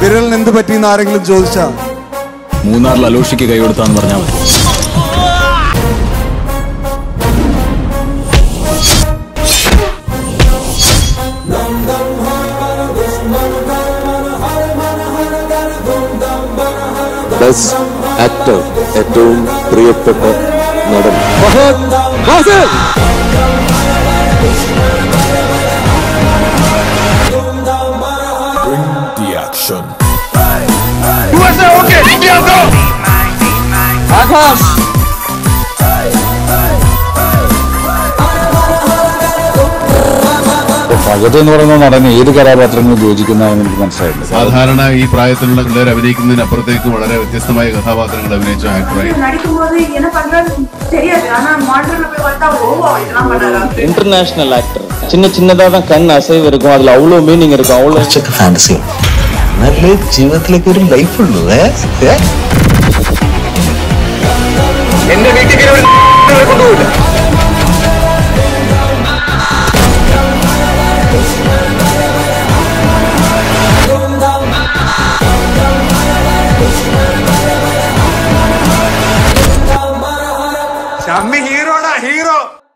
വിരലിന് എന്ത് പറ്റിയെന്ന് ആരെങ്കിലും ചോദിച്ചാ മൂന്നാറിൽ അലോഷിക്ക് കൈ കൊടുത്താന്ന് പറഞ്ഞാൽ മതി ബെസ്റ്റ് ആക്ടർ ഏറ്റവും പ്രിയപ്പെട്ട നടൻ ഭഗത് എന്ന് പറയുന്ന നടൻ ഏത് കഥാപാത്രങ്ങളും യോജിക്കുന്നതാണെന്ന് എനിക്ക് മനസ്സിലായിട്ടുണ്ട് സാധാരണ ഈ പ്രായത്തിലുള്ള പിള്ളേർ അഭിനയിക്കുന്നതിനപ്പുറത്തേക്ക് വളരെ വ്യത്യസ്തമായ കഥാപാത്രങ്ങൾ അഭിനയിച്ച ആക്ടറായി நடிக்கும்போது என்ன பண்றது தெரியாது ஆனா மாடர்ல போய் பார்த்தா ஓவா இதெல்லாம் பண்ணாங்க இன்டர்நேஷனல் ஆக்டர் சின்ன சின்னதாக தான் கண் அசைவு இருக்கும் அதுல அவ்வளோ மீனிங் இருக்கும் அவ்வளோ കുറച്ചൊക്കെ ഫാന്റസി എന്നാലേ ജീവിതത്തിലേക്ക് ഒരു ലൈഫ് ഉള്ളൂ ഏ ഏ? ഷമ്മി ഹീറോടാ ഹീറോ